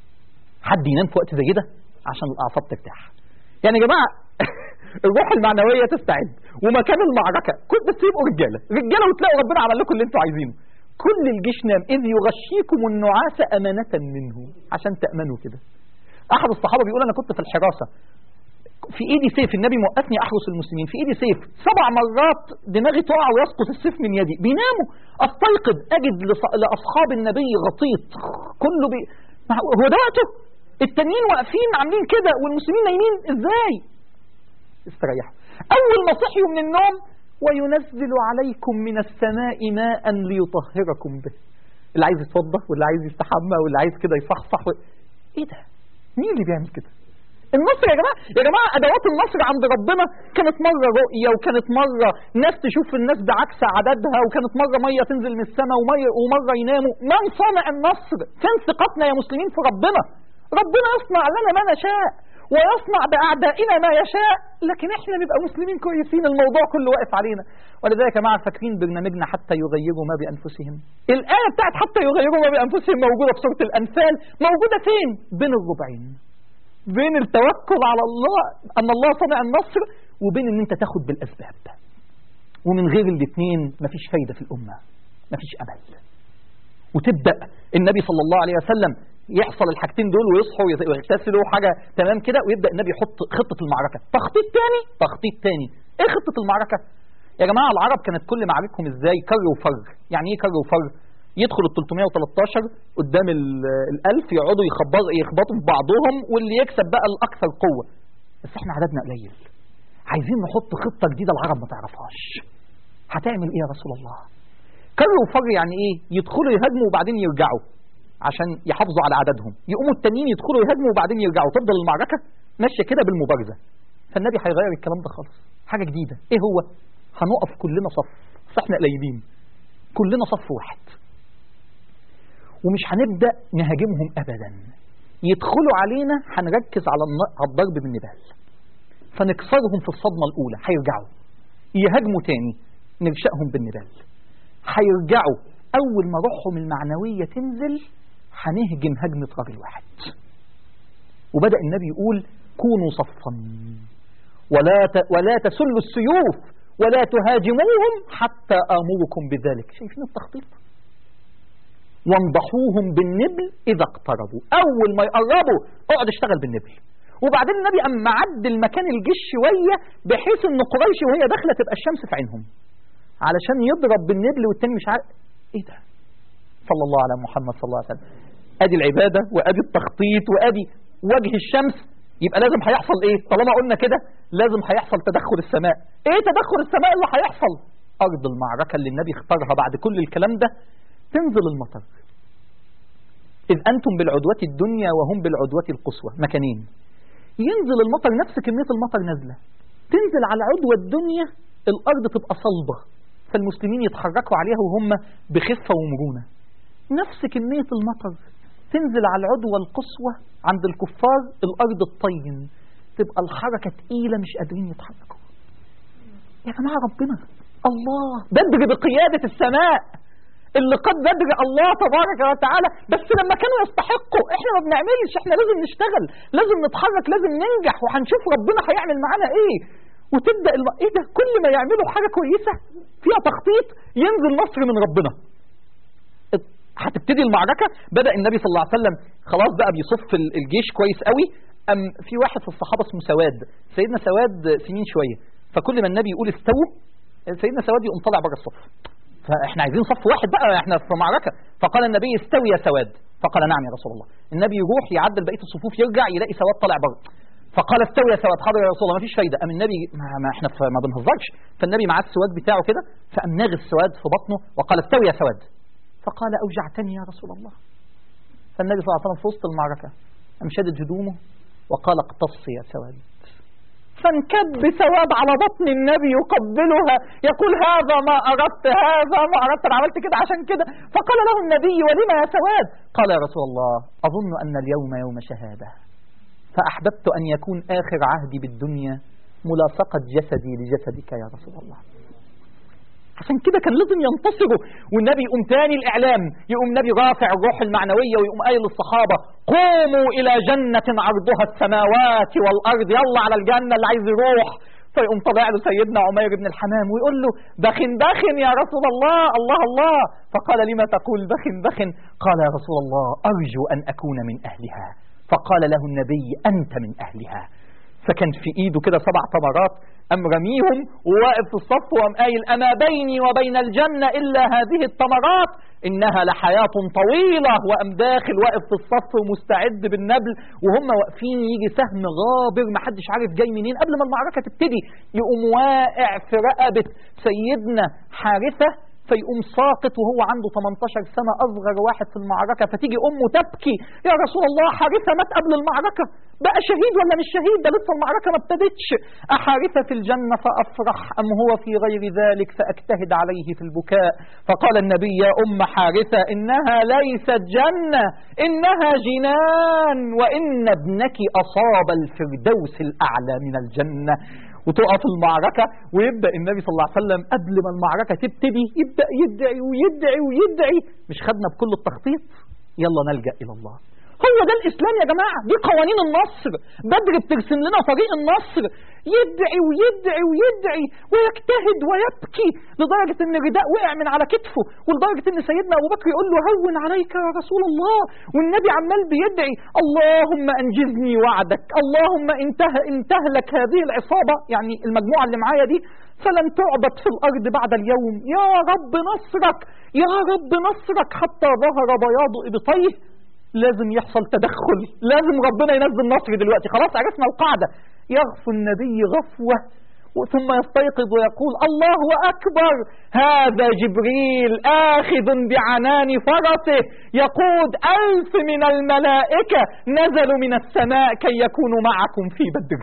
حد ينام في وقت زي ده عشان الأعصاب ترتاح يعني يا جماعة الروح المعنوية تستعد ومكان المعركة كل بس يبقوا رجالة رجالة وتلاقوا ربنا عمل لكم اللي انتوا عايزينه كل الجيش نام إذ يغشيكم النعاس أمانة منه عشان تأمنوا كده أحد الصحابة بيقول أنا كنت في الحراسة في ايدي سيف النبي موقفني احرس المسلمين في ايدي سيف سبع مرات دماغي تقع ويسقط السيف من يدي بيناموا استيقظ اجد لاصحاب النبي غطيط كله بي... هو ده وقته التانيين واقفين عاملين كده والمسلمين نايمين ازاي استريحوا اول ما صحيوا من النوم وينزل عليكم من السماء ماء ليطهركم به اللي عايز يتوضا واللي عايز يستحمى واللي عايز كده يصحصح و... ايه ده مين اللي بيعمل كده النصر يا جماعة يا جماعة أدوات النصر عند ربنا كانت مرة رؤية وكانت مرة ناس تشوف الناس بعكس عددها وكانت مرة مية تنزل من السماء ومية ومرة يناموا من صنع النصر فين ثقتنا يا مسلمين في ربنا ربنا يصنع لنا ما نشاء ويصنع بأعدائنا ما يشاء لكن احنا نبقى مسلمين كويسين الموضوع كله واقف علينا ولذلك يا جماعة فاكرين برنامجنا حتى يغيروا ما بأنفسهم الآية بتاعت حتى يغيروا ما بأنفسهم موجودة في سورة الأنفال موجودة فين بين الربعين بين التوكل على الله أن الله صنع النصر وبين أن أنت تاخد بالأسباب ومن غير الاثنين مفيش فايدة في الأمة مفيش أمل وتبدأ النبي صلى الله عليه وسلم يحصل الحاجتين دول ويصحوا ويغتسلوا حاجة تمام كده ويبدأ النبي يحط خطة المعركة تخطيط تاني تخطيط تاني ايه خطة المعركة يا جماعة العرب كانت كل معاركهم ازاي كر وفر يعني ايه كر وفر يدخل ال 313 قدام الألف يقعدوا يخبطوا يخبطوا في بعضهم واللي يكسب بقى الأكثر قوة بس احنا عددنا قليل عايزين نحط خطة جديدة العرب ما تعرفهاش هتعمل ايه يا رسول الله كر وفر يعني ايه يدخلوا يهاجموا وبعدين يرجعوا عشان يحافظوا على عددهم يقوموا التانيين يدخلوا يهاجموا وبعدين يرجعوا تفضل المعركة ماشية كده بالمبارزة فالنبي هيغير الكلام ده خالص حاجة جديدة ايه هو هنقف كلنا صف بس احنا قليلين كلنا صف واحد ومش هنبدأ نهاجمهم أبدا يدخلوا علينا هنركز على الضرب بالنبال فنكسرهم في الصدمة الأولى هيرجعوا يهاجموا تاني نرشقهم بالنبال هيرجعوا أول ما روحهم المعنوية تنزل هنهجم هجمة راجل واحد وبدأ النبي يقول كونوا صفا ولا ولا تسلوا السيوف ولا تهاجموهم حتى آمركم بذلك شايفين التخطيط وانضحوهم بالنبل إذا اقتربوا أول ما يقربوا اقعد اشتغل بالنبل وبعدين النبي أما معدل مكان الجيش شوية بحيث أن قريش وهي داخلة تبقى الشمس في عينهم علشان يضرب بالنبل والتاني مش عارف ايه ده صلى الله على محمد صلى الله عليه وسلم ادي العبادة وادي التخطيط وادي وجه الشمس يبقى لازم هيحصل ايه طالما قلنا كده لازم هيحصل تدخل السماء ايه تدخل السماء اللي هيحصل ارض المعركة اللي النبي اختارها بعد كل الكلام ده تنزل المطر إذ أنتم بالعدوة الدنيا وهم بالعدوة القصوى مكانين ينزل المطر نفس كمية المطر نازلة تنزل على العدوة الدنيا الأرض تبقى صلبة فالمسلمين يتحركوا عليها وهم بخفة ومرونة نفس كمية المطر تنزل على العدوة القصوى عند الكفار الأرض الطين تبقى الحركة تقيلة مش قادرين يتحركوا يا جماعة ربنا الله بدر بقيادة السماء اللي قد بدر الله تبارك وتعالى بس لما كانوا يستحقوا احنا ما بنعملش احنا لازم نشتغل لازم نتحرك لازم ننجح وهنشوف ربنا هيعمل معانا ايه وتبدا الم... ايه ده كل ما يعملوا حاجه كويسه فيها تخطيط ينزل نصر من ربنا هتبتدي المعركه بدا النبي صلى الله عليه وسلم خلاص بقى بيصف الجيش كويس قوي ام في واحد في الصحابه اسمه سواد سيدنا سواد سنين شويه فكل ما النبي يقول استووا سيدنا سواد يقوم طالع بره الصف فاحنا عايزين صف واحد بقى احنا في معركه فقال النبي استوي يا سواد فقال نعم يا رسول الله النبي يروح يعدل بقيه الصفوف يرجع يلاقي سواد طالع بره فقال استوي يا سواد حاضر يا رسول الله ما فيش فايده قام النبي ما, ما احنا ما بنهزرش فالنبي معاه السواد بتاعه كده فقام ناغي السواد في بطنه وقال استوي يا سواد فقال اوجعتني يا رسول الله فالنبي صلى الله عليه وسلم في وسط المعركه قام شدد هدومه وقال اقتص يا سواد فانكب سواد على بطن النبي يقبلها يقول هذا ما أردت هذا ما أردت أنا عملت كده عشان كده فقال له النبي ولما يا سواد قال يا رسول الله أظن أن اليوم يوم شهادة فأحببت أن يكون آخر عهدي بالدنيا ملاصقة جسدي لجسدك يا رسول الله عشان كده كان لازم ينتصروا والنبي يقوم تاني الإعلام يقوم النبي رافع الروح المعنوية ويقوم قايل للصحابة قوموا إلى جنة عرضها السماوات والأرض يلا على الجنة اللي عايز يروح فيقوم طالع له سيدنا عمير بن الحمام ويقول له بخن بخن يا رسول الله الله الله فقال لما تقول بخن بخن قال يا رسول الله أرجو أن أكون من أهلها فقال له النبي أنت من أهلها فكان في ايده كده سبع تمرات قام رميهم وواقف في الصف وقام قايل اما بيني وبين الجنه الا هذه التمرات انها لحياه طويله وقام داخل واقف في الصف ومستعد بالنبل وهم واقفين يجي سهم غابر ما حدش عارف جاي منين قبل ما المعركه تبتدي يقوم واقع في رقبه سيدنا حارثه فيقوم ساقط وهو عنده 18 سنة أصغر واحد في المعركة فتيجي أمه تبكي يا رسول الله حارثة مات قبل المعركة بقى شهيد ولا مش شهيد ده لسه المعركة ما ابتدتش أحارثة في الجنة فأفرح أم هو في غير ذلك فأجتهد عليه في البكاء فقال النبي يا أم حارثة إنها ليست جنة إنها جنان وإن ابنك أصاب الفردوس الأعلى من الجنة وتقف المعركة ويبدأ النبي صلى الله عليه وسلم قبل ما المعركة تبتدي يبدأ يدعي ويدعي ويدعي مش خدنا بكل التخطيط يلا نلجأ إلى الله هو ده الإسلام يا جماعة دي قوانين النصر بدر بترسم لنا طريق النصر يدعي ويدعي ويدعي ويجتهد ويبكي لدرجة ان الرداء وقع من على كتفه ولدرجة ان سيدنا ابو بكر يقول له هون عليك يا رسول الله والنبي عمال بيدعي اللهم انجزني وعدك اللهم انته انتهلك هذه العصابة يعني المجموعة اللي معايا دي فلن تعبد في الارض بعد اليوم يا رب نصرك يا رب نصرك حتى ظهر بياض ابطيه لازم يحصل تدخل لازم ربنا ينزل نصر دلوقتي خلاص عرفنا القاعدة يغفو النبي غفوة ثم يستيقظ ويقول الله أكبر هذا جبريل آخذ بعنان فرسه يقود ألف من الملائكة نزلوا من السماء كي يكونوا معكم في بدر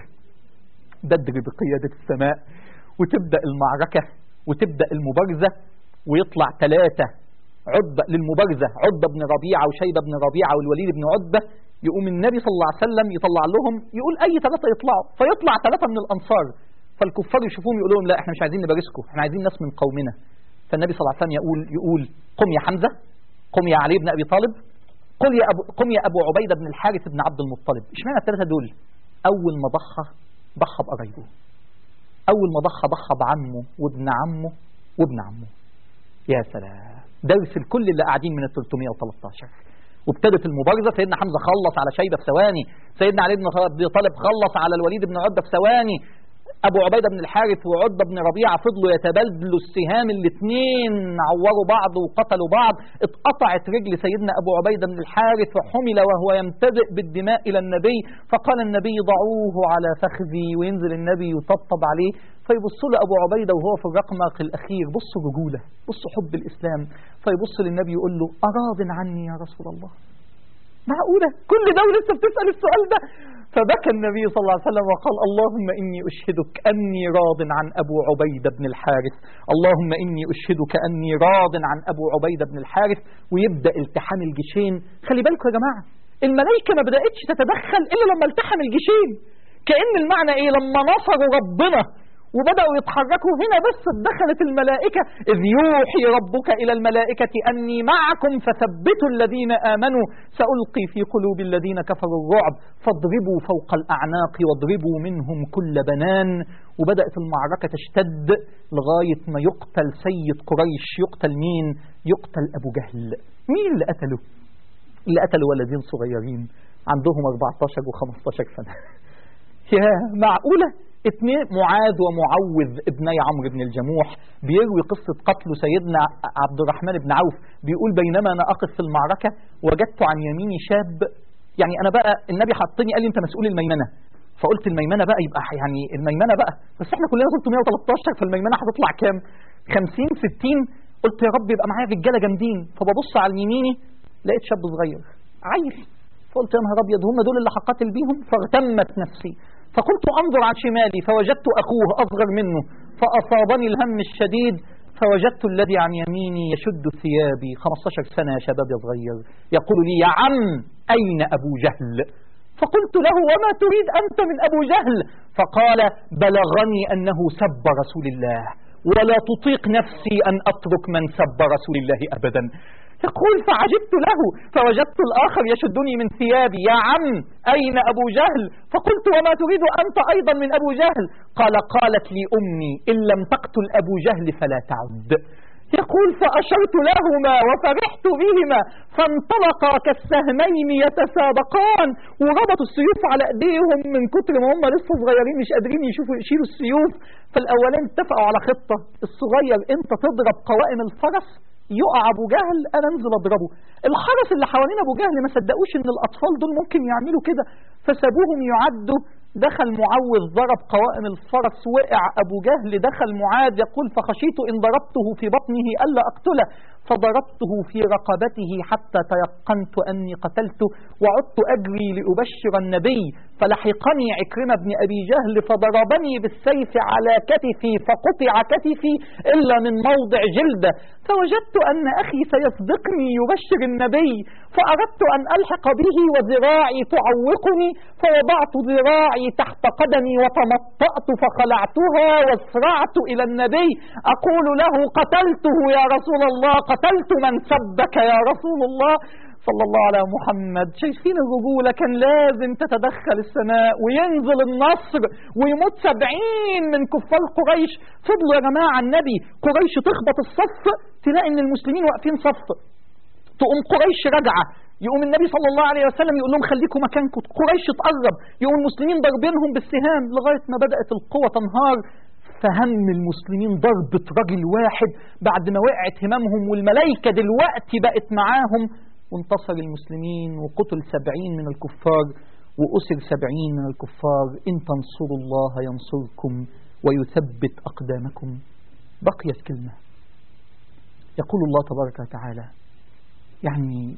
بدر بقيادة السماء وتبدأ المعركة وتبدأ المبارزة ويطلع ثلاثة عتبة للمبارزة عتبة بن ربيعة وشيبة بن ربيعة والوليد بن عتبة يقوم النبي صلى الله عليه وسلم يطلع لهم يقول أي ثلاثة يطلعوا فيطلع ثلاثة من الأنصار فالكفار يشوفوهم يقولوا لهم لا احنا مش عايزين نبارزكم احنا عايزين ناس من قومنا فالنبي صلى الله عليه وسلم يقول يقول قم يا حمزة قم يا علي بن أبي طالب قل يا أبو قم يا أبو عبيدة بن الحارث بن عبد المطلب اشمعنى الثلاثة دول أول ما ضحى ضحى بقرايبه أول ما ضحى ضحى بعمه وابن عمه وابن عمه يا سلام درس الكل اللي قاعدين من ال 313 وابتدت المبارزه سيدنا حمزه خلص على شيبه في ثواني سيدنا علي بن ابي طالب خلص على الوليد بن عتبه في ثواني ابو عبيده بن الحارث وعتبه بن ربيعه فضلوا يتبادلوا السهام الاثنين عوروا بعض وقتلوا بعض اتقطعت رجل سيدنا ابو عبيده بن الحارث وحمل وهو يمتدئ بالدماء الى النبي فقال النبي ضعوه على فخذي وينزل النبي يطبطب عليه فيبص له ابو عبيده وهو في الرقمق الاخير بصوا رجوله بصوا حب الاسلام فيبص للنبي يقول له اراض عني يا رسول الله معقولة كل ده ولسه بتسأل السؤال ده فبكى النبي صلى الله عليه وسلم وقال اللهم إني أشهدك أني راض عن أبو عبيدة بن الحارث اللهم إني أشهدك أني راض عن أبو عبيدة بن الحارث ويبدأ التحام الجيشين خلي بالكم يا جماعة الملائكة ما بدأتش تتدخل إلا لما التحم الجيشين كأن المعنى إيه لما نصروا ربنا وبدأوا يتحركوا هنا بس دخلت الملائكة إذ يوحي ربك إلى الملائكة أني معكم فثبتوا الذين آمنوا سألقي في قلوب الذين كفروا الرعب فاضربوا فوق الأعناق واضربوا منهم كل بنان وبدأت المعركة تشتد لغاية ما يقتل سيد قريش يقتل مين؟ يقتل أبو جهل مين اللي قتله؟ اللي قتلوا ولدين صغيرين عندهم 14 و15 سنة يا معقولة اثنين معاذ ومعوذ ابني عمرو بن الجموح بيروي قصة قتل سيدنا عبد الرحمن بن عوف بيقول بينما أنا أقف في المعركة وجدت عن يميني شاب يعني أنا بقى النبي حطني قال لي أنت مسؤول الميمنة فقلت الميمنة بقى يبقى يعني الميمنة بقى بس احنا كلنا 313 فالميمنة هتطلع كام 50 60 قلت يا رب يبقى معايا رجاله جامدين فببص على يميني لقيت شاب صغير عيل فقلت يا نهار ابيض هم دول اللي هقاتل بيهم فاغتمت نفسي فقلت انظر عن شمالي فوجدت اخوه اصغر منه فاصابني الهم الشديد فوجدت الذي عن يميني يشد ثيابي 15 سنه يا شباب يا صغير يقول لي يا عم اين ابو جهل فقلت له وما تريد انت من ابو جهل فقال بلغني انه سب رسول الله ولا تطيق نفسي ان اترك من سب رسول الله ابدا يقول فعجبت له فوجدت الآخر يشدني من ثيابي يا عم أين أبو جهل فقلت وما تريد أنت أيضا من أبو جهل قال قالت لي أمي إن لم تقتل أبو جهل فلا تعد يقول فأشرت لهما وفرحت بهما فانطلقا كالسهمين يتسابقان وربطوا السيوف على ايديهم من كتر ما هم لسه صغيرين مش قادرين يشوفوا يشيلوا السيوف فالاولين اتفقوا على خطه الصغير انت تضرب قوائم الفرس يقع ابو جهل انا انزل اضربه الحرس اللي حوالين ابو جهل ما صدقوش ان الاطفال دول ممكن يعملوا كده فسابوهم يعدوا دخل معوذ ضرب قوائم الفرس وقع ابو جهل دخل معاذ يقول فخشيت ان ضربته في بطنه الا اقتله فضربته في رقبته حتى تيقنت اني قتلته وعدت اجري لابشر النبي فلحقني عكرمه بن ابي جهل فضربني بالسيف على كتفي فقطع كتفي الا من موضع جلده فوجدت ان اخي سيسبقني يبشر النبي فاردت ان الحق به وذراعي تعوقني فوضعت ذراعي تحت قدمي وتمطأت فخلعتها واسرعت الى النبي اقول له قتلته يا رسول الله قتلت من سبك يا رسول الله صلى الله على محمد شايفين الرجولة كان لازم تتدخل السماء وينزل النصر ويموت سبعين من كفار قريش فضلوا يا جماعة النبي قريش تخبط الصف تلاقي ان المسلمين واقفين صف تقوم قريش راجعة يقوم النبي صلى الله عليه وسلم يقول لهم خليكم مكانكم قريش تقرب يقوم المسلمين ضربينهم بالسهام لغاية ما بدأت القوة تنهار فهم المسلمين ضربة رجل واحد بعد ما وقعت همامهم والملائكة دلوقتي بقت معاهم وانتصر المسلمين وقتل سبعين من الكفار وأسر سبعين من الكفار إن تنصروا الله ينصركم ويثبت أقدامكم بقيت كلمة يقول الله تبارك وتعالى يعني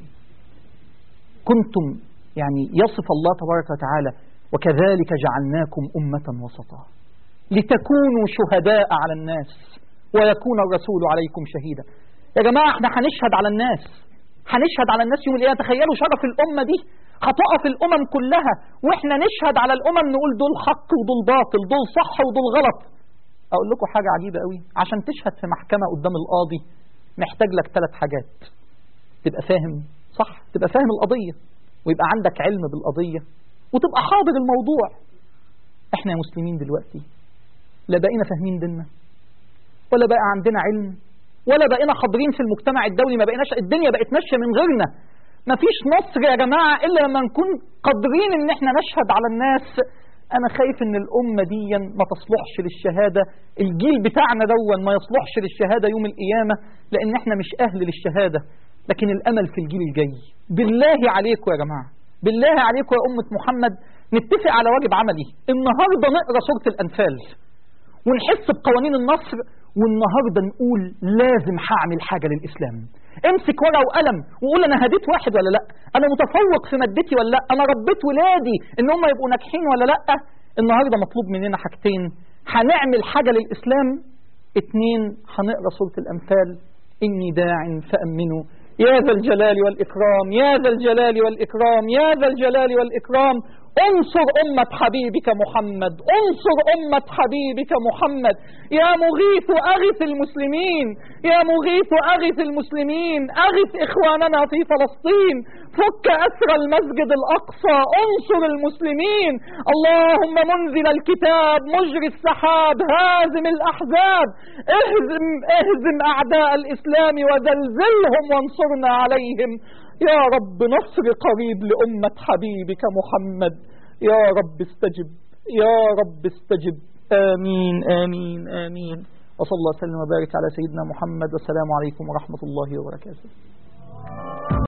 كنتم يعني يصف الله تبارك وتعالى وكذلك جعلناكم أمة وسطا لتكونوا شهداء على الناس ويكون الرسول عليكم شهيدا يا جماعة احنا هنشهد على الناس هنشهد على الناس يوم القيامة تخيلوا شرف الأمة دي هتقف الأمم كلها واحنا نشهد على الأمم نقول دول حق ودول باطل دول صح ودول غلط أقول لكم حاجة عجيبة قوي عشان تشهد في محكمة قدام القاضي محتاج لك ثلاث حاجات تبقى فاهم صح تبقى فاهم القضية ويبقى عندك علم بالقضية وتبقى حاضر الموضوع احنا يا مسلمين دلوقتي لا بقينا فاهمين ديننا ولا بقى عندنا علم ولا بقينا حاضرين في المجتمع الدولي ما بقيناش الدنيا بقت ماشيه من غيرنا ما فيش نصر يا جماعه الا لما نكون قادرين ان احنا نشهد على الناس انا خايف ان الامه دي ما تصلحش للشهاده الجيل بتاعنا دون ما يصلحش للشهاده يوم القيامه لان احنا مش اهل للشهاده لكن الامل في الجيل الجاي بالله عليكم يا جماعه بالله عليكم يا امه محمد نتفق على واجب عملي النهارده نقرا سوره الانفال ونحس بقوانين النصر والنهارده نقول لازم هعمل حاجه للاسلام امسك ورقه وقلم وقول انا هديت واحد ولا لا انا متفوق في مادتي ولا لا انا ربيت ولادي ان هم يبقوا ناجحين ولا لا النهارده مطلوب مننا حاجتين هنعمل حاجه للاسلام اتنين هنقرا سوره الامثال اني داع فامنوا يا ذا الجلال والإكرام يا ذا الجلال والإكرام يا ذا الجلال والإكرام انصر أمة حبيبك محمد انصر أمة حبيبك محمد يا مغيث أغث المسلمين يا مغيث أغث المسلمين أغث إخواننا في فلسطين فك أسر المسجد الأقصى انصر المسلمين اللهم منزل الكتاب مجري السحاب هازم الأحزاب اهزم, اهزم أعداء الإسلام وزلزلهم وانصرنا عليهم يا رب نصر قريب لأمة حبيبك محمد يا رب استجب يا رب استجب آمين آمين آمين وصلى الله وسلم وبارك على سيدنا محمد والسلام عليكم ورحمة الله وبركاته